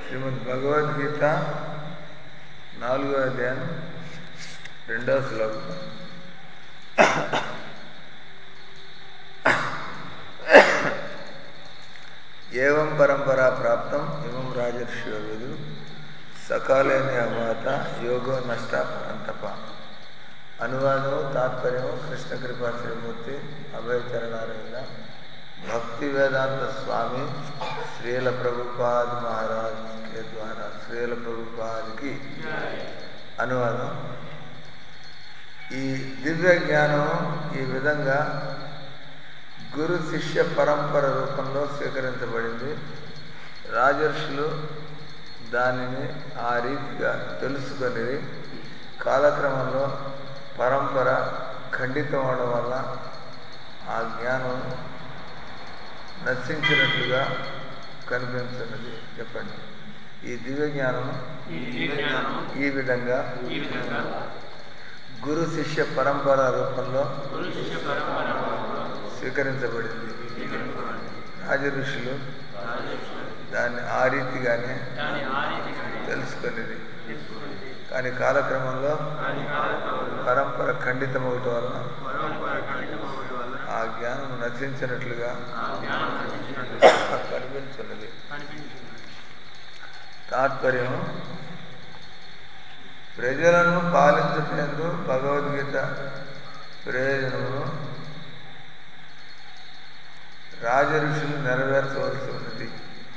శ్రీమద్ భగవద్గీత నాలుగో అధ్యాయం రెండో శ్లోకం ఏవం పరంపరా ప్రాప్తం ఇమం రాజర్షియో విదు సకాలేని అవాత యోగో నష్ట పరంతప అనువాదము తాత్పర్యము కృష్ణ కృపా శ్రీమూర్తి అభయచరణారవింద భక్తి వేదాంత స్వామి శ్రీల ప్రభుపాద్ మహారాజ్ కే ద్వారా శ్రీల ప్రభుపాద్కి అనువాదం ఈ దివ్య జ్ఞానం ఈ విధంగా గురు శిష్య పరంపర రూపంలో స్వీకరించబడింది రాజర్షులు దానిని ఆ రీతిగా తెలుసుకొని కాలక్రమంలో పరంపర ఖండితం అవడం వల్ల ఆ జ్ఞానం నశించినట్లుగా కనిపించినది చెప్పండి ఈ దివ్య జ్ఞానం ఈ దివ్య జ్ఞానం ఈ విధంగా ఈ విధంగా గురు శిష్య పరంపర రూపంలో గురు శిష్య పరంపర స్వీకరించబడింది స్వీకరించబడింది. రాజ ఋషులు రాజర్షులు దాన్ని ఆ రీతిగానే దాని ఆ రీతిగా తెలుసుకునేది తెలుసుకున్నది. కానీ కాలక్రమంలో కానీ కాలక్రమంలో పరంపర ఖండితమవటం వలన పరోపర ఖండితమవడం వల్ల ఆ జ్ఞానం నశించినట్లుగా ఆ జ్ఞానం నశించినట్లుగా కనిపించున్నది కనిపించింది తాత్పర్యం ప్రజలను పాలించటందు భగవద్గీత ప్రయోజనమును రాజఋషులు నెరవేర్చవలసి ఉన్నది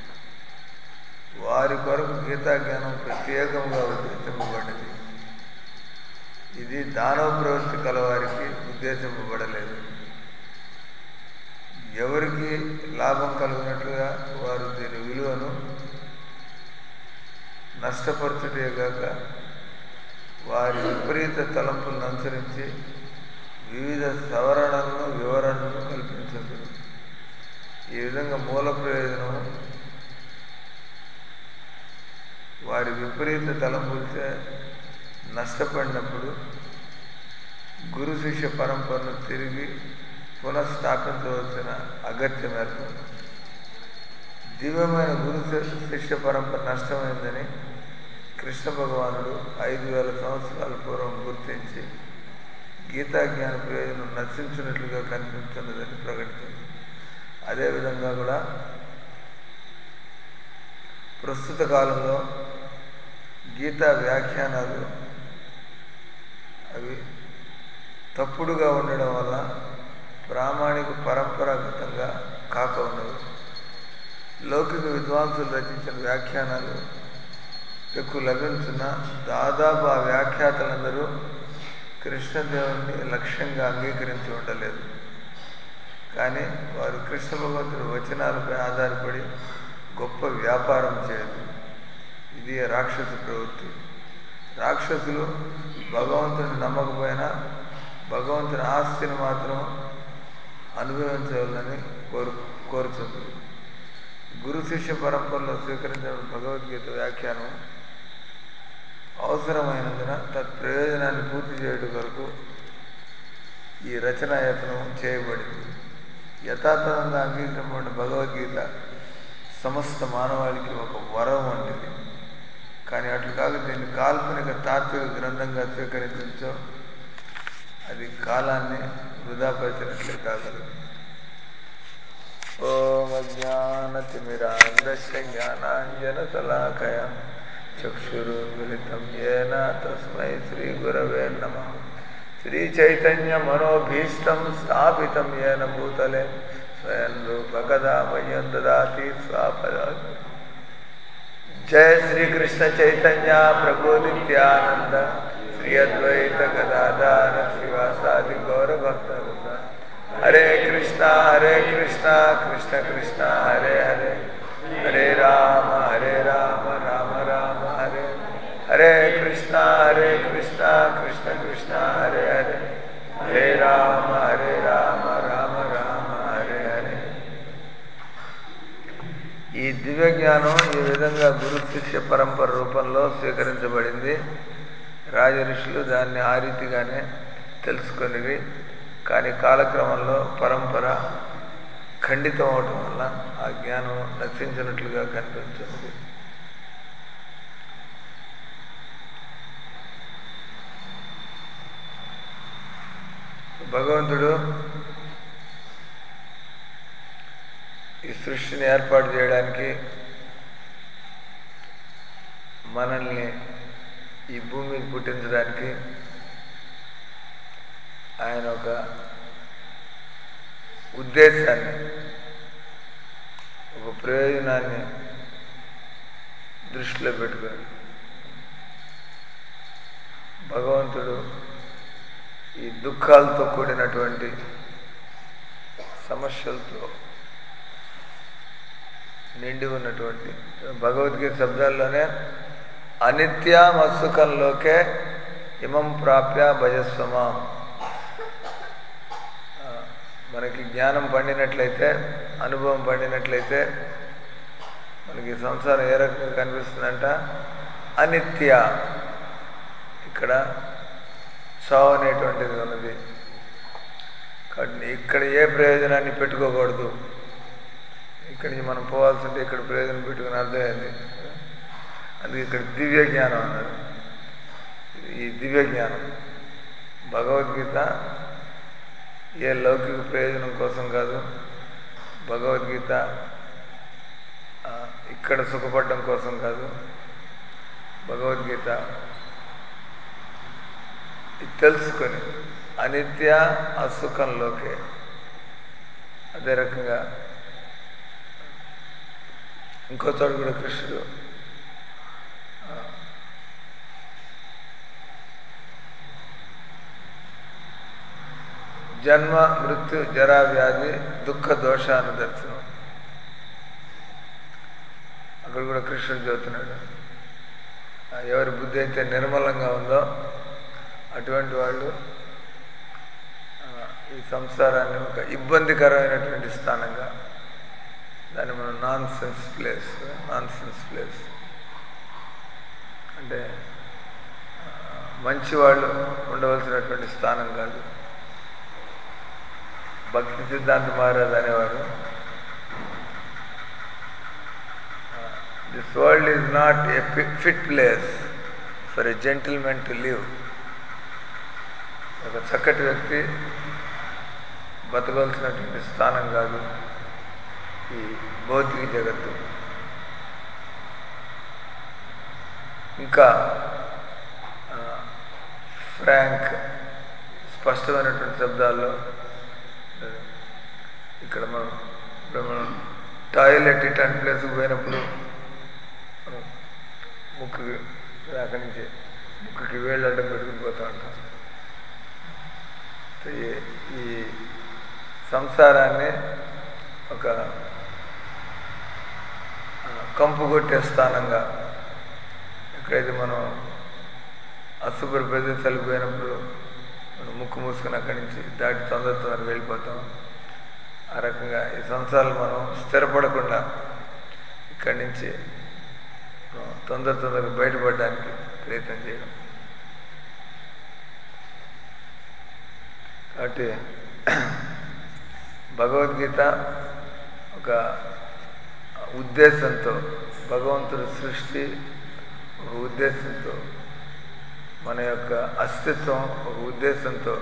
వారి కొరకు గీతా జ్ఞానం ప్రత్యేకంగా ఉద్దేశింపబడింది ఇది దానవ ప్రవృత్తి కలవారికి ఉద్దేశింపబడలేదు ఎవరికి లాభం కలుగునట్లుగా వారు దీని విలువను నష్టపరచుటే గాక వారి విపరీత తలంపులను అనుసరించి వివిధ సవరణలను వివరణను కల్పించదు ఈ విధంగా మూల ప్రయోజనం వారి విపరీత తలంపులచే నష్టపడినప్పుడు గురు శిష్య పరంపరను తిరిగి పునఃస్థాపించవలసిన అగత్యం ఏర్పడింది దివ్యమైన గురు శిష్య పరంపర నష్టమైందని కృష్ణ భగవానుడు ఐదు వేల సంవత్సరాల పూర్వం గుర్తించి గీతా జ్ఞాన ప్రయోజనం నశించినట్లుగా కనిపిస్తున్నదని ప్రకటించింది అదేవిధంగా కూడా ప్రస్తుత కాలంలో గీతా వ్యాఖ్యానాలు అవి తప్పుడుగా ఉండడం వల్ల ప్రామాణిక పరంపరాగతంగా కాక ఉన్నవి లౌకిక విద్వాంసులు రచించిన వ్యాఖ్యానాలు ఎక్కువ లభించిన దాదాపు ఆ వ్యాఖ్యాతలందరూ కృష్ణదేవుని లక్ష్యంగా అంగీకరించి ఉండలేదు కానీ వారు కృష్ణ భగవంతుని వచనాలపై ఆధారపడి గొప్ప వ్యాపారం చేయదు ఇది రాక్షస ప్రవృత్తి రాక్షసులు భగవంతుని నమ్మకపోయినా భగవంతుని ఆస్తిని మాత్రం అనుభవించవాలని కోరు కోరుతుంది గురు శిష్య పరంపరలో స్వీకరించిన భగవద్గీత వ్యాఖ్యానం అవసరమైనందున తత్ప్రయోజనాన్ని పూర్తి చేయడం కొరకు ఈ రచనా యత్నం చేయబడింది యథాతథంగా అంగీకరించబడిన భగవద్గీత సమస్త మానవాళికి ఒక వరం వంటిది కానీ అట్లు కాక దీన్ని కాల్పనిక తాత్విక గ్రంథంగా స్వీకరించో అది కాలాన్ని వృధాపరిచినట్లే కాగలదు ఓం అజ్ఞానతిమిరాంధ్రస్య జ్ఞానాంజనశలాకయ చక్షురున్మిళితం ఏన తస్మై శ్రీగురవే నమ శ్రీచైతన్యమనోభీష్టం స్థాపితం ఏన భూతలే స్వయం రూపకదా మह्यं దదాతి స్వాపదా జయ శ్రీకృష్ణ చైతన్య ప్రభు నిత్యానంద శ్రీ అద్వైత గదాధార శ్రీవాసాది గౌరభక్త హరే కృష్ణ హరే కృష్ణ కృష్ణ కృష్ణ హరే హరే హరే రామ హరే రామ రామ రామ హరే హరే కృష్ణ హరే కృష్ణ కృష్ణ కృష్ణ హరే హరే హరే రామ హరే రామ రామ రామ హరే హరే ఈ దివ్య జ్ఞానం ఈ విధంగా గురు శిష్య పరంపర రూపంలో స్వీకరించబడింది రాజఋషులు దాన్ని ఆ రీతిగానే తెలుసుకొనివి కానీ కాలక్రమంలో పరంపర ఖండితం అవటం వల్ల ఆ జ్ఞానం నశించినట్లుగా కనిపించింది భగవంతుడు ఈ సృష్టిని ఏర్పాటు చేయడానికి మనల్ని ఈ భూమి మీద పుట్టించడానికి ఆయన ఒక ఉద్దేశాన్ని ఒక ప్రయోజనాన్ని దృష్టిలో పెట్టుకొని భగవంతుడు ఈ దుఃఖాలతో కూడినటువంటి సమస్యలతో నిండి ఉన్నటువంటి భగవద్గీత శబ్దాల్లోనే అనిత్యమసుఖంలోకే ఇమం ప్రాప్య భజస్వమాం ఆ, మనకి జ్ఞానం పండినట్లయితే అనుభవం పండినట్లయితే మనకి సంసారం ఏ రకంగా కనిపిస్తుందంట అనిత్య ఇక్కడ చావు అనేటువంటిది ఉన్నది కాబట్టి ఇక్కడ ఏ ప్రయోజనాన్ని పెట్టుకోకూడదు ఇక్కడి నుంచి మనం పోవాల్సి ఉంటే ఇక్కడ ప్రయోజనం పెట్టుకుని అర్థమైంది అందుకే ఇక్కడ దివ్య జ్ఞానం అన్నారు ఈ దివ్య జ్ఞానం భగవద్గీత ఏ లౌకిక ప్రయోజనం కోసం కాదు భగవద్గీత ఆ, ఇక్కడ సుఖపడడం కోసం కాదు భగవద్గీత ఇది తెలుసుకొని అనిత్య అసుఖంలోకే అదే రకంగా ఇంకో చోట కూడా కృష్ణుడు ఆ, జన్మ మృత్యు జరా వ్యాధి దుఃఖ దోషాన్ని దర్శనం అక్కడ కూడా కృష్ణుడు చెబుతున్నాడు ఆ, ఎవరి బుద్ధి అయితే నిర్మలంగా ఉందో అటువంటి వాళ్ళు ఆ, ఈ సంసారాన్ని ఒక ఇబ్బందికరమైనటువంటి స్థానంగా దాన్ని మనం nonsense place nonsense place అంటే ఆ, మంచి వాళ్ళు ఉండవలసినటువంటి స్థానం కాదు భక్తి సిద్ధాంత మహారాజ్ అనేవారు this world is not a fit place for a gentlemen to live ఒక చక్కటి వ్యక్తి బతకవలసినటువంటి స్థానం కాదు ఈ భౌతిక జగత్తు ఇంకా ఆ, ఫ్రాంక్ స్పష్టమైనటువంటి శబ్దాల్లో ఆ, ఇక్కడ మనం ఇప్పుడు మనం టాయిలెట్ ఇట్లాంటి ప్లేస్కి పోయినప్పుడు మనం ముక్కుకి అక్కడి నుంచి ముక్కుకి వేళ్ళు అడ్డం పెట్టుకుని పోతూ ఉంటాం సో ఈ- ఈ సంసారాన్ని ఒక ఆ, కంపు కొట్టే స్థానంగా ఎక్కడైతే మనం అశుభ్ర ప్రదేశాలకు పోయినప్పుడు మనం ముక్కు మూసుకుని అక్కడి నుంచి దాటి తొందర తొందరగా వెళ్ళిపోతాం ఆ రకంగా ఈ సంసారాలు మనం స్థిరపడకుండా ఇక్కడి నుంచి మనం తొందర తొందరగా బయటపడడానికి ప్రయత్నం చేయడం కాబట్టి భగవద్గీత ఒక ఉద్దేశంతో భగవంతుడి సృష్టి ఒక ఉద్దేశంతో మన యొక్క అస్తిత్వం ఒక ఉద్దేశంతో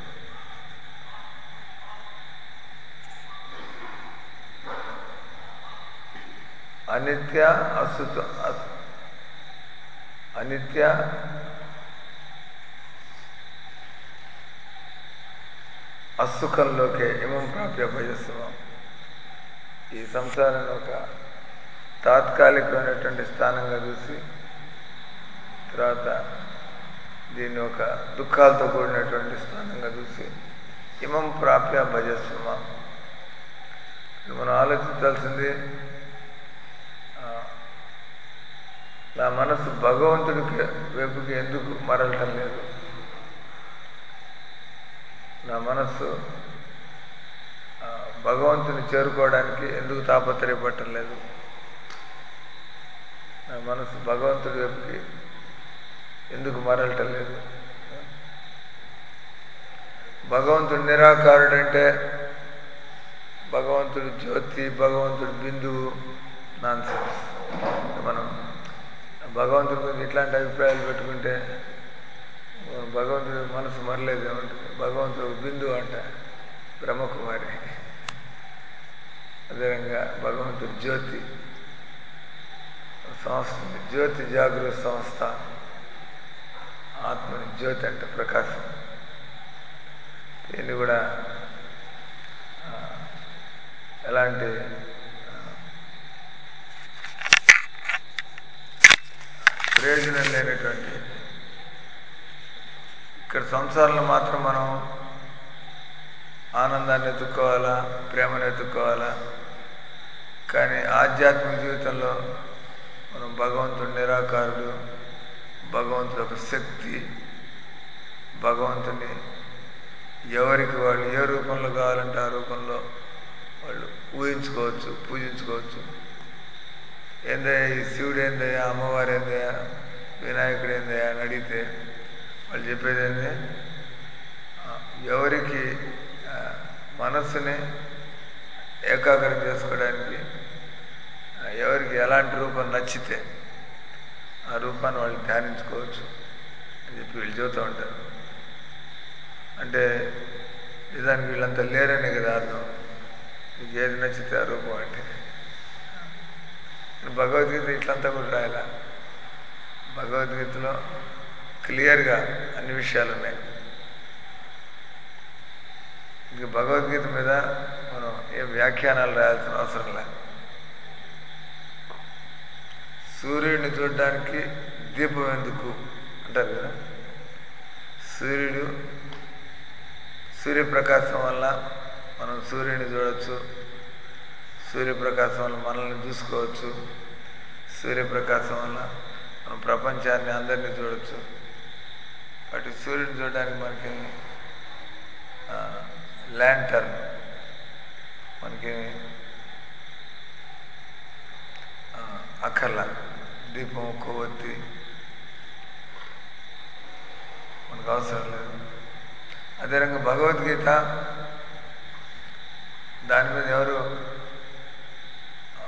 అనిత్య అసుత అస్- అనిత్య అసుఖంలోకే ఇమం ప్రాప్య భయస్వం ఈ సంసారాన్ని ఒక తాత్కాలికమైనటువంటి స్థానంగా చూసి తర్వాత దీన్ని ఒక దుఃఖాలతో కూడినటువంటి స్థానంగా చూసి ఇమం ప్రాప్య భజస్వ ఇప్పుడు మనం ఆలోచించాల్సింది ఆ, నా మనసు భగవంతుడికి వైపుకి ఎందుకు మరలటం లేదు నా మనస్సు ఆ, భగవంతుని చేరుకోవడానికి ఎందుకు తాపత్రయపడటం లేదు నా మనసు భగవంతుడి వైపుకి ఎందుకు మరలటం లేదు భగవంతుడు నిరాకారుడంటే భగవంతుడు జ్యోతి భగవంతుడు బిందువు నాన్ మనం భగవంతుడి గురించి ఇట్లాంటి అభిప్రాయాలు పెట్టుకుంటే మనం భగవంతుడి మనసు మరలేదు ఏమంటుంది భగవంతుడు బిందు అంట బ్రహ్మకుమారి అదేవిధంగా భగవంతుడు జ్యోతి సంస్థ ఉంది. జ్యోతి జాగృత సంస్థ ఆత్మని జ్యోతి అంటే ప్రకాశం దీన్ని కూడా ఆ, ఎలాంటి ఆ, ప్రయోజనం లేనటువంటి ఇక్కడ సంసారంలో మాత్రం మనం ఆనందాన్ని ఎత్తుక్కోవాలా ప్రేమను ఎత్తుక్కోవాలా కానీ ఆధ్యాత్మిక జీవితంలో మనం భగవంతుడు నిరాకారుడు భగవంతుడు ఒక శక్తి భగవంతుని ఎవరికి వాళ్ళు ఏ రూపంలో కావాలంటే ఆ రూపంలో వాళ్ళు ఊహించుకోవచ్చు పూజించుకోవచ్చు ఏందయ్యా ఈ శివుడు ఏందయ్యా అమ్మవారు ఏందయ్యా వినాయకుడు ఏందయ్యా అని అడిగితే వాళ్ళు చెప్పేది ఏంది ఆ, ఎవరికి ఆ, మనస్సుని ఏకాగ్రం చేసుకోవడానికి ఆ, ఎవరికి ఎలాంటి రూపం నచ్చితే ఆ రూపాన్ని వాళ్ళు ధ్యానించుకోవచ్చు అని చెప్పి వీళ్ళు చెబుతూ ఉంటారు అంటే నిజానికి వీళ్ళంతా లేరనే కదా అర్థం మీకు ఏది నచ్చితే ఆ రూపం అంటే భగవద్గీత ఇట్లంతా కూడా రాయాల భగవద్గీతలో క్లియర్గా అన్ని విషయాలు ఉన్నాయి ఇంక భగవద్గీత మీద మనం ఏం వ్యాఖ్యానాలు రాయాల్సిన అవసరం లేదు సూర్యుడిని చూడడానికి దీపం ఎందుకు అంటారు కదా సూర్యుడు సూర్యప్రకాశం వల్ల మనం సూర్యుని చూడవచ్చు సూర్యప్రకాశం వల్ల మనల్ని చూసుకోవచ్చు సూర్యప్రకాశం వల్ల మనం ప్రపంచాన్ని అందరినీ చూడవచ్చు కాబట్టి సూర్యుడిని చూడడానికి మనకి ల్యాంటర్న్ మనకి ఆ, అక్కర్లా దీపం కొవ్వొత్తి మనకు అవసరం లేదు అదేవిధంగా భగవద్గీత దాని మీద ఎవరు ఆ,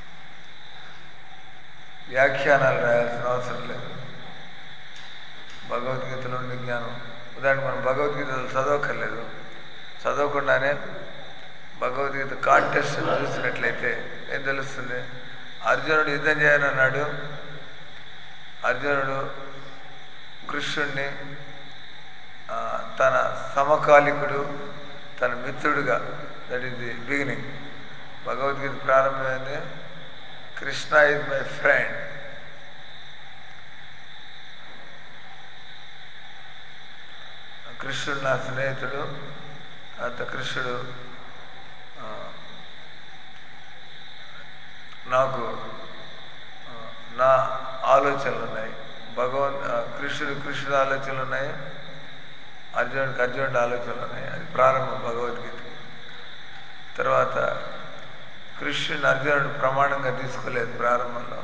వ్యాఖ్యానాలు రాయాల్సిన అవసరం లేదు భగవద్గీతలో ఉండే జ్ఞానం ఉదాహరణకు మనం భగవద్గీత చదవక్కర్లేదు చదవకుండానే భగవద్గీత కాంటెస్ట్ చూసినట్లయితే ఏం తెలుస్తుంది అర్జునుడు యుద్ధం చేయనన్నాడు అర్జునుడు కృష్ణుణ్ణి ఆ, తన సమకాలికుడు తన మిత్రుడుగా that is the beginning Bhagavadgita ప్రారంభమైంది కృష్ణ ఇస్ మై ఫ్రెండ్ కృష్ణుడు నా స్నేహితుడు అంత కృష్ణుడు ఆ, నాకు ఆ, నా ఆలోచనలు ఉన్నాయి భగవన్ ఆ, కృష్ణుడు కృష్ణుడు ఆలోచనలు ఉన్నాయి అర్జునుడికి అర్జునుడి ఆలోచనలు ఉన్నాయి అది ప్రారంభం భగవద్గీత తర్వాత కృష్ణుని అర్జునుడు ప్రమాణంగా తీసుకోలేదు ప్రారంభంలో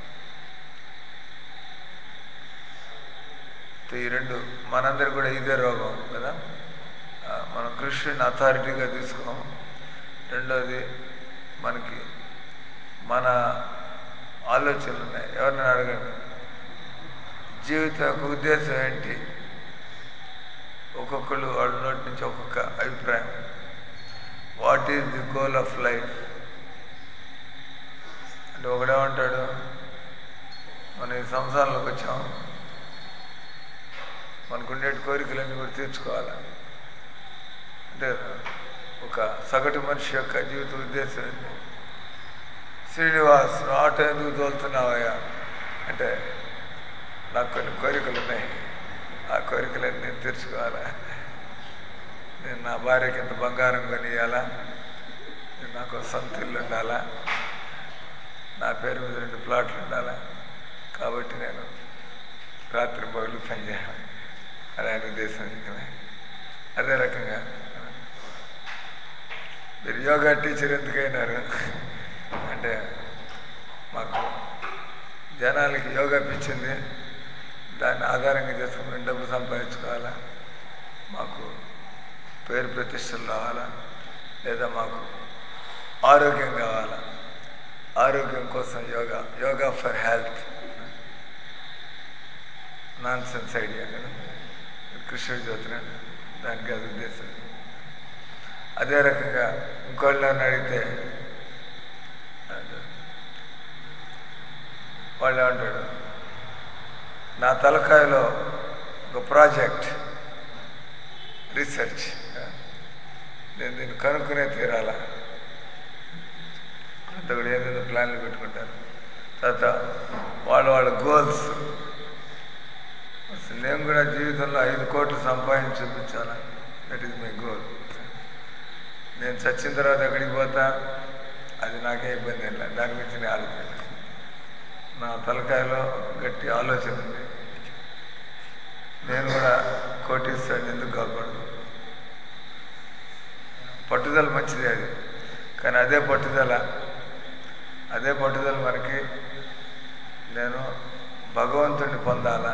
ఈ రెండు మనందరికి కూడా ఇదే రోగం కదా ఆ, మనం కృష్ణుని అథారిటీగా తీసుకోము రెండోది మనకి మన ఆలోచనలు ఉన్నాయి ఎవరిని అడగండి జీవితం యొక్క ఉద్దేశం ఏంటి ఒక్కొక్కళ్ళు వాళ్ళ నోటి నుంచి ఒక్కొక్క అభిప్రాయం what is the goal of life అంటే ఒకడేమంటాడు మనం ఈ సంసారంలోకి వచ్చాం మనకు ఉండే కోరికలన్నీ కూడా తీర్చుకోవాలి అంటే ఒక సగటు మనిషి యొక్క జీవిత ఉద్దేశం ఏంటి శ్రీనివాస్ నువ్వు ఆటో ఎందుకు తోలుతున్నావయ్యా అంటే నాకు కొన్ని కోరికలు ఉన్నాయి ఆ కోరికలన్నీ నేను తీర్చుకోవాలా నేను నా భార్యకి ఇంత బంగారం కొనియాలా నేను నాకు సొంత ఇల్లు ఉండాలా నా పేరు మీద రెండు ప్లాట్లు ఉండాలా కాబట్టి నేను రాత్రి పగలు పనిచేయాలి అది ఆయన ఉద్దేశం కదా అదే రకంగా మీరు యోగా టీచర్ ఎందుకైనారు అంటే మాకు జనాలకి యోగా పిచ్చింది దాన్ని ఆధారంగా చేసుకుని మేము డబ్బు సంపాదించుకోవాలా మాకు పేరు ప్రతిష్టలు రావాలా లేదా మాకు ఆరోగ్యం కావాలా ఆరోగ్యం కోసం yoga yoga for health nonsense idea కదా కృష్ణుడి చదువుతున్నాడు దానికి అది ఉద్దేశం అదే రకంగా ఇంకోళ్ళని అడిగితే వాళ్ళు ఏమంటాడు నా తలకాయలో ఒక ప్రాజెక్ట్ రీసెర్చ్ నేను దీన్ని కనుక్కునే తీరాల అంత కూడా ఏదేదో ప్లాన్లు పెట్టుకుంటారు తర్వాత వాళ్ళ వాళ్ళ గోల్స్ అసలు నేను కూడా జీవితంలో ఐదు కోట్లు సంపాదించి చూపించాలా దట్ ఈస్ మై గోల్ నేను చచ్చిన తర్వాత ఎక్కడికి పోతా అది నాకే ఇబ్బంది ఏం లేదు దాని గురించి నేను ఆలోచన నా తలకాయలో గట్టి ఆలోచన ఉంది నేను కూడా కోటీశ్వరుని ఎందుకు కాకూడదు పట్టుదల మంచిదే అది కానీ అదే పట్టుదల అదే పట్టుదల మనకి నేను భగవంతుడిని పొందాలా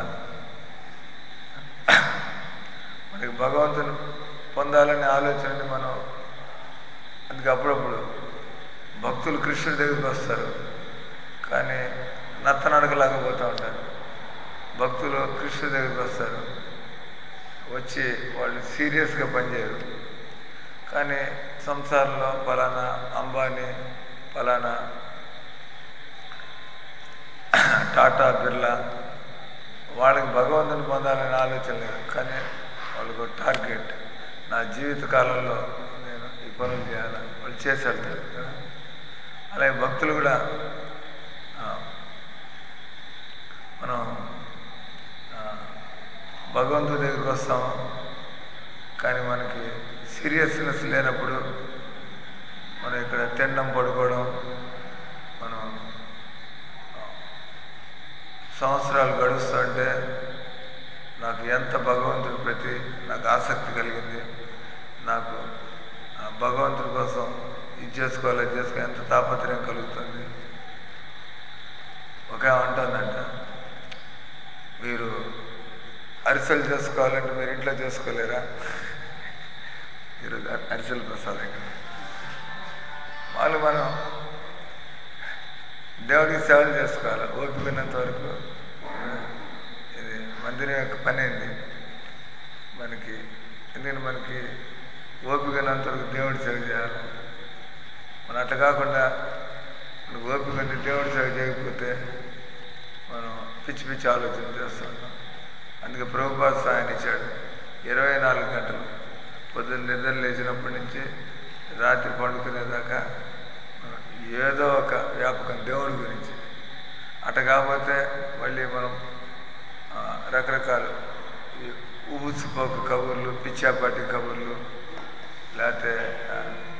మనకి భగవంతుని పొందాలనే ఆలోచనని మనం అందుకే అప్పుడప్పుడు భక్తులు కృష్ణుడి దగ్గరికి వస్తారు కానీ నత్తనడకలాగా పోతూ ఉంటారు భక్తులు కృష్ణుడి దగ్గరికి వస్తారు వచ్చి వాళ్ళు సీరియస్గా పనిచేయరు కానీ సంసారంలో ఫలానా అంబానీ ఫలానా టాటా బిర్లా వాళ్ళకి భగవంతుని పొందాలనే ఆలోచన లేదు కానీ వాళ్ళకు టార్గెట్ నా జీవిత కాలంలో నేను ఈ పనులు చేయాలి వాళ్ళు చేసి వెళ్తారు కదా అలాగే భక్తులు కూడా ఆ, మనం ఆ, భగవంతుడి దగ్గరికి వస్తాము కానీ మనకి సీరియస్నెస్ లేనప్పుడు మనం ఇక్కడ తినడం పడుకోవడం మనం ఆ, సంవత్సరాలు గడుస్తుంటే నాకు ఎంత భగవంతుడి ప్రతి నాకు ఆసక్తి కలిగింది నాకు ఆ భగవంతుడి కోసం ఇది చేసుకోవాలి అది చేసుకోవాలి ఎంత తాపత్రయం కలుగుతుంది ఒకే అంటుందంట మీరు అరిసెలు చేసుకోవాలంటే మీరు ఇంట్లో చేసుకోలేరా ఈరోజు అరి- అరిసెలు ప్రసాదం ఇక్కడ వాళ్ళు మనం దేవుడికి సేవలు చేసుకోవాలి ఓపిక ఉన్నంత వరకు ఇది మందిరం యొక్క పని అయింది మనకి ఎందుకంటే మనకి ఓపిక ఉన్నంత వరకు దేవుడి సేవ చేయాలి మనం అట్లా కాకుండా మనకు ఓపిక ఉండి దేవుడి సేవ చేయకపోతే మనం పిచ్చి పిచ్చి ఆలోచన చేస్తూ ఉంటాం అందుకే ప్రభుపాద సాయం ఇచ్చాడు ఇరవై నాలుగు గంటలు పొద్దున్న నిద్ర లేచినప్పటి నుంచి రాత్రి పండుకునేదాకా మనం ఏదో ఒక వ్యాపకం దేవుడి గురించి అట కాకపోతే మళ్ళీ మనం ఆ, రకరకాల ఈ ఊసిపోక కబుర్లు పిచ్చాపాటి కబుర్లు లేకపోతే ఆ,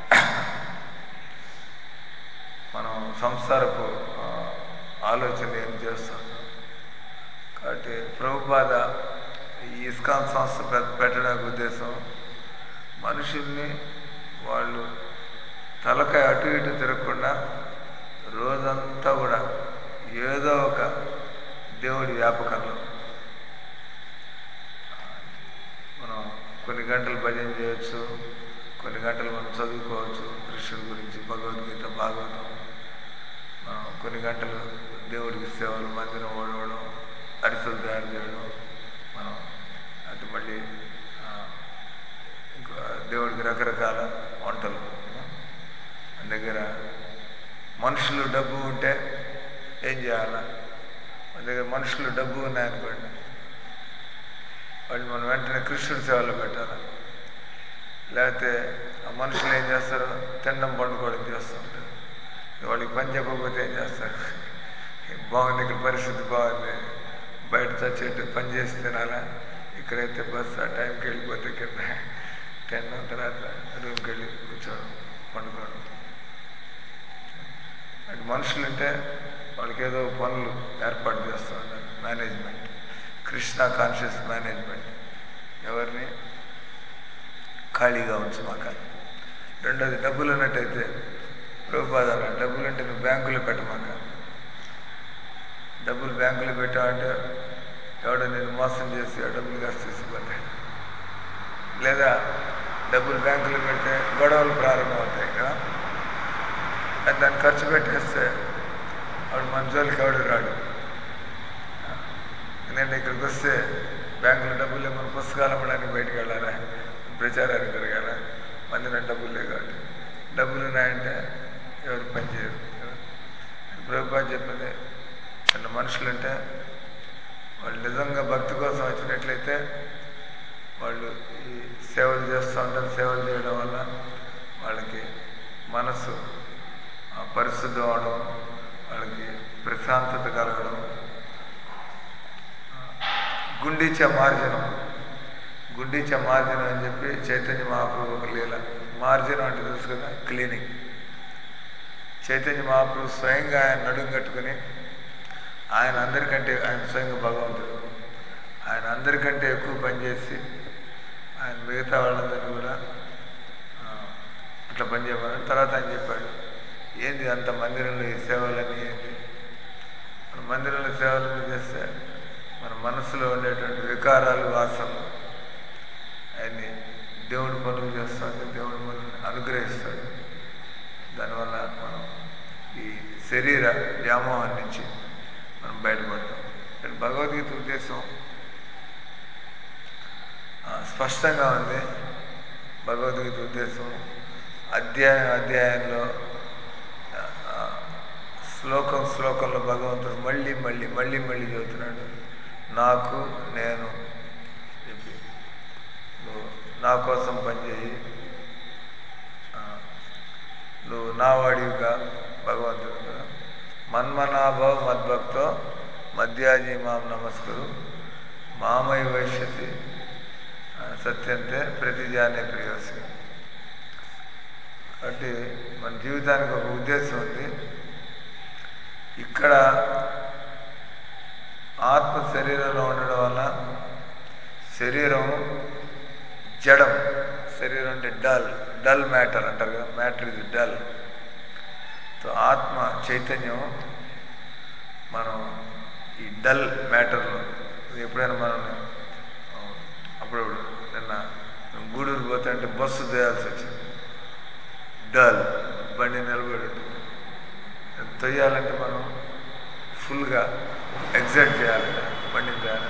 మనం సంసారపు ఆ, ఆలోచన ఏం చేస్తాం కాబట్టి ప్రభుపాద ఈ ఇస్కాన్ సంస్థ పె- పెట్టడానికి ఉద్దేశం మనుషుల్ని వాళ్ళు తలకాయ అటు ఇటు తిరగకుండా రోజంతా కూడా ఏదో ఒక దేవుడి వ్యాపకంలో మనం కొన్ని గంటలు భజన చేయొచ్చు కొన్ని గంటలు మనం చదువుకోవచ్చు కృష్ణుడి గురించి భగవద్గీత భాగవతం మనం కొన్ని గంటలు దేవుడికి సేవలు మందిరం ఓడవడం అరిసెలు తయారు చేయడం మనం అటు మళ్ళీ ఆ, ఇంకా దేవుడికి రకరకాల వంటలు మన దగ్గర మనుషులు డబ్బు ఉంటే ఏం చేయాలా మన దగ్గర మనుషులు డబ్బు ఉన్నాయనుకోండి వాళ్ళు మనం వెంటనే కృష్ణుడి సేవలో పెట్టాలి లేకపోతే ఆ మనుషులు ఏం చేస్తారు తినడం పండుకోవడం చేస్తూ ఉంటారు వాళ్ళకి పని చెప్పకపోతే ఏం చేస్తారు బాగుంది ఇక్కడ పరిస్థితి బాగుంది బయట చచ్చేట్టు పని చేసి తినాలా ఇక్కడైతే బస్సు ఆ టైంకి వెళ్ళిపోతే కింద తినడం తర్వాత రూమ్కి వెళ్ళి కూర్చోవడం పండుకోవడం అటు మనుషులు ఉంటే వాళ్ళకి ఏదో పనులు ఏర్పాటు చేస్తూ ఉంటారు మేనేజ్మెంట్ కృష్ణ కాన్షియస్ మేనేజ్మెంట్ ఎవరిని ఖాళీగా ఉంచమాక రెండోది డబ్బులు ఉన్నట్టయితే ప్రభుపాదాలు డబ్బులు అంటే నువ్వు బ్యాంకులో పెట్టమాక డబ్బులు బ్యాంకులో పెట్టావంటే ఎవడో నేను మోసం చేసి ఆ డబ్బులు కాస్త తీసుకుపోతాడు లేదా డబ్బులు బ్యాంకులో పెడితే గొడవలు ప్రారంభం అవుతాయి కదా అది దాన్ని ఖర్చు పెట్టేస్తే వాడు మన జోలికి ఎవడు రాడు ఎందుకంటే ఇక్కడికి వస్తే బ్యాంకులో డబ్బులు లేకుండా పుస్తకాలు అమ్మడానికి బయటకు వెళ్ళాలా ప్రచారానికి తిరగాల మందిరం డబ్బులు లేవు కాబట్టి డబ్బులు ఉన్నాయంటే ఎవరు పని చేయరు ప్రభుత్వం చెప్పింది చిన్న మనుషులుంటే వాళ్ళు నిజంగా భక్తి కోసం వచ్చినట్లయితే వాళ్ళు ఈ సేవలు చేస్తూ ఉంటారు సేవలు చేయడం వల్ల వాళ్ళకి మనసు ఆ, పరిశుద్ధం అవడం వాళ్ళకి ప్రశాంతత కలగడం గుండీచ మార్జనం గుండీచ మార్జనం అని చెప్పి చైతన్య మహాప్రభు ఒక లీల మార్జనం అంటే తెలుసు కదా క్లీనింగ్ చైతన్య మహాప్రభు స్వయంగా ఆయన నడుం కట్టుకుని ఆయన అందరికంటే ఆయన స్వయంగా భగవంతుడు ఆయన అందరికంటే ఎక్కువ పనిచేసి ఆయన మిగతా వాళ్ళందరినీ కూడా ఆ, ఇట్లా పనిచేయమని తర్వాత ఆయన చెప్పాడు ఏంది అంత మందిరంలో ఈ సేవలన్నీ ఏంది మన మందిరంలో సేవలు చేస్తే మన మనసులో ఉండేటువంటి వికారాలు వాసనలు అవన్నీ దేవుడు పనులు చేస్తాడు దేవుడు మనల్ని అనుగ్రహిస్తాడు దానివల్ల మనం ఈ శరీర వ్యామోహం నుంచి మనం బయటపడతాం కానీ భగవద్గీత ఉద్దేశం ఆ, స్పష్టంగా ఉంది భగవద్గీత ఉద్దేశం అధ్యాయం అధ్యాయంలో ఆ, శ్లోకం శ్లోకంలో భగవంతుడు మళ్ళీ మళ్ళీ మళ్ళీ మళ్ళీ చెబుతున్నాడు నాకు నేను చెప్పి నువ్వు నా కోసం పనిచేయి ఆ, నువ్వు నా వాడివిగా భగవంతుడు కదా మన్మనాభవ మద్భక్తో మధ్యాజీ మాం నమస్కరు మామై వైశ్యతి ఆ, సత్యంతే ప్రతిజానే ప్రియోసి కాబట్టి మన జీవితానికి ఒక ఉద్దేశం ఉంది ఇక్కడ ఆత్మ శరీరంలో ఉండడం వల్ల శరీరం జడం శరీరం అంటే డల్ డల్ మ్యాటర్ అంటారు కదా మ్యాటర్ ఇది డల్ సో ఆత్మ చైతన్యం మనం ఈ డల్ మ్యాటర్లో ఎప్పుడైనా మనం ఆ, అప్పుడప్పుడు నిన్న గూడూరు పోతే అంటే బస్సు చేయాల్సి వచ్చింది డల్ బండి నిలబడి ఉంటుంది అది తొయ్యాలంటే మనం ఫుల్గా ఎగ్జైట్ చేయాలి బండి చేయాలి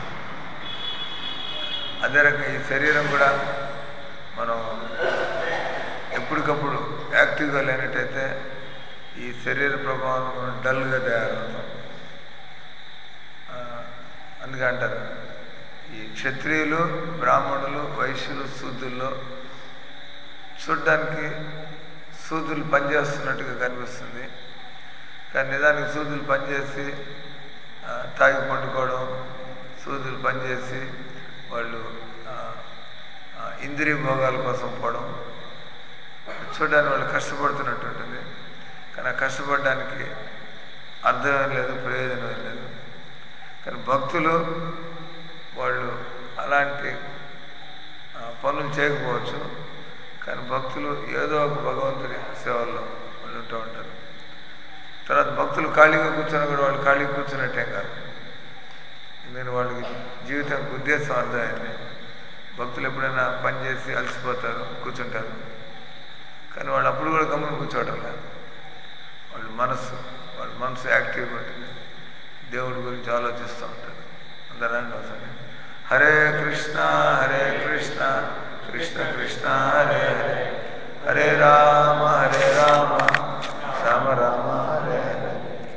అదే రకంగా ఈ శరీరం కూడా మనం ఎప్పటికప్పుడు యాక్టివ్గా లేనట్టయితే ఈ శరీర ప్రభావం మనం డల్గా తయారవుతాం ఆ, అందుకే అంటారు ఈ క్షత్రియులు బ్రాహ్మణులు వైశ్యులు శూద్రుల్లో చూడ్డానికి సూదులు పనిచేస్తున్నట్టుగా కనిపిస్తుంది కానీ నిజానికి సూదులు పనిచేసి ఆ, తాగి పట్టుకోవడం సూదులు పనిచేసి వాళ్ళు ఆ, ఆ, ఇంద్రియ భోగాల కోసం పోవడం చూడడానికి వాళ్ళు కష్టపడుతున్నట్టు ఉంటుంది కానీ ఆ కష్టపడడానికి అర్థమేం లేదు ప్రయోజనం లేదు కానీ భక్తులు వాళ్ళు అలాంటి ఆ, పనులు చేయకపోవచ్చు కానీ భక్తులు ఏదో ఒక భగవంతుడి సేవల్లో వాళ్ళు ఉంటూ ఉంటారు తర్వాత భక్తులు ఖాళీగా కూర్చొని కూడా వాళ్ళు ఖాళీగా కూర్చున్నట్టే కాదు నేను వాళ్ళకి జీవితానికి ఉద్దేశం అర్థమైంది భక్తులు ఎప్పుడైనా పని చేసి అలసిపోతారు కూర్చుంటారు కానీ వాళ్ళు అప్పుడు కూడా గమ్మున కూర్చోవడం లేదు వాళ్ళ మనసు వాళ్ళ మనసు యాక్టివ్గా ఉంటుంది దేవుడి గురించి ఆలోచిస్తూ ఉంటారు అందరూ రండి ఒకసారి హరే కృష్ణ హరే కృష్ణ కృష్ణ కృష్ణ హరే హరే హరే రామ హరే రామ రామ రామ హరే హరే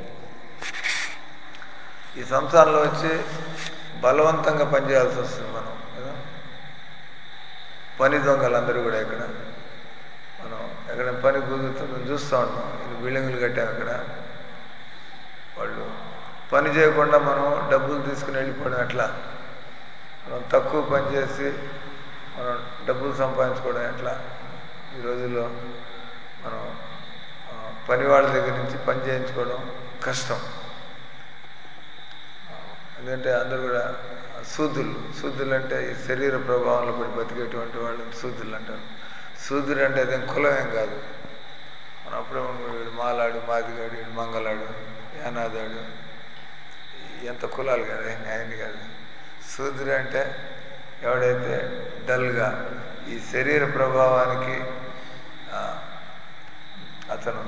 ఈ సంసారంలో వచ్చి బలవంతంగా పనిచేయాల్సి వస్తుంది మనం కదా పని దొంగలందరూ కూడా ఇక్కడ మనం ఎక్కడ పని కుదురుతూ మేము చూస్తూ ఉంటాం ఇది బిల్డింగులు కట్టాం ఇక్కడ వాళ్ళు పని చేయకుండా మనం డబ్బులు తీసుకుని వెళ్ళిపోవడం ఎట్లా మనం తక్కువ పని చేసి మనం డబ్బులు సంపాదించుకోవడం ఎట్లా ఈ రోజుల్లో మనం ఆ, పని వాళ్ళ దగ్గర నుంచి పని చేయించుకోవడం కష్టం ఎందుకంటే అందరూ కూడా శూద్రులు శూద్రులు అంటే ఈ శరీర ప్రభావంలో పడి బతికేటువంటి వాళ్ళని శూద్రులు అంటారు శూద్రుడు అంటే అదేం కులం ఏం కాదు మనం అప్పుడే వీడు మాలాడు మాదిగాడు వీడు మంగళాడు యానాదాడు ఎంత కులాలు కదా ఆయన కాదు శూద్రుడు అంటే ఎవడైతే డల్గా ఈ శరీర ప్రభావానికి ఆ, అతను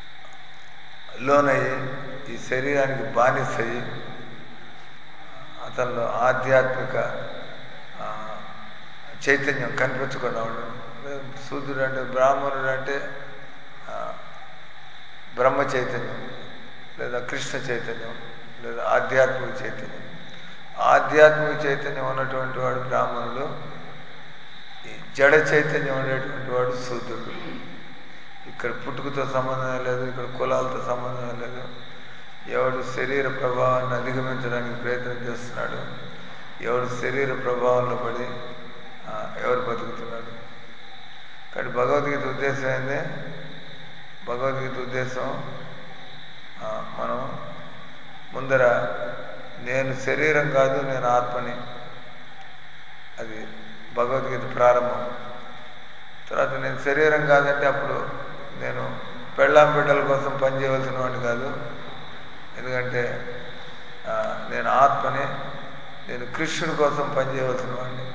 లోనయ్యి ఈ శరీరానికి బానిసయ్యి అతను అతనిలో ఆధ్యాత్మిక ఆ, చైతన్యం కనిపించకుండా ఉండడం శూద్రుడు అంటే బ్రాహ్మణుడు అంటే ఆ, బ్రహ్మ చైతన్యం లేదా కృష్ణ చైతన్యం లేదా ఆధ్యాత్మిక చైతన్యం ఆధ్యాత్మిక చైతన్యం ఉన్నటువంటి వాడు బ్రాహ్మణుడు ఈ జడ చైతన్యం ఉండేటువంటి వాడు శూద్రుడు ఇక్కడ పుట్టుకతో సంబంధం లేదు ఇక్కడ కులాలతో సంబంధం లేదు ఎవడు శరీర ప్రభావాన్ని అధిగమించడానికి ప్రయత్నం చేస్తున్నాడు ఎవడు శరీర ప్రభావంలో పడి ఆ, ఎవరు బతుకుతున్నాడు కానీ భగవద్గీత ఉద్దేశం ఏంది భగవద్గీత ఉద్దేశం ఆ, మనం ముందర నేను శరీరం కాదు నేను ఆత్మని అది భగవద్గీత ప్రారంభం తర్వాత నేను శరీరం కాదంటే అప్పుడు నేను పెళ్ళాం బిడ్డల కోసం పనిచేయవలసిన వాడిని కాదు ఎందుకంటే ఆ, నేను ఆత్మని నేను కృష్ణుడి కోసం పనిచేయవలసిన వాడిని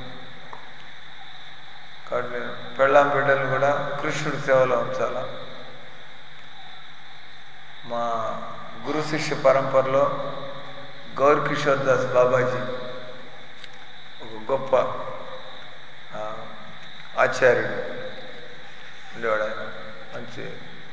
కాబట్టి నేను పెళ్ళాం బిడ్డలు కూడా కృష్ణుడి సేవలో ఉంచాలా మా గురు శిష్య పరంపరలో గౌర్ కిషోర్ దాస్ బాబాజీ ఒక గొప్ప ఆ, ఆచార్యుడు ఉండేవాడు ఆయన మంచి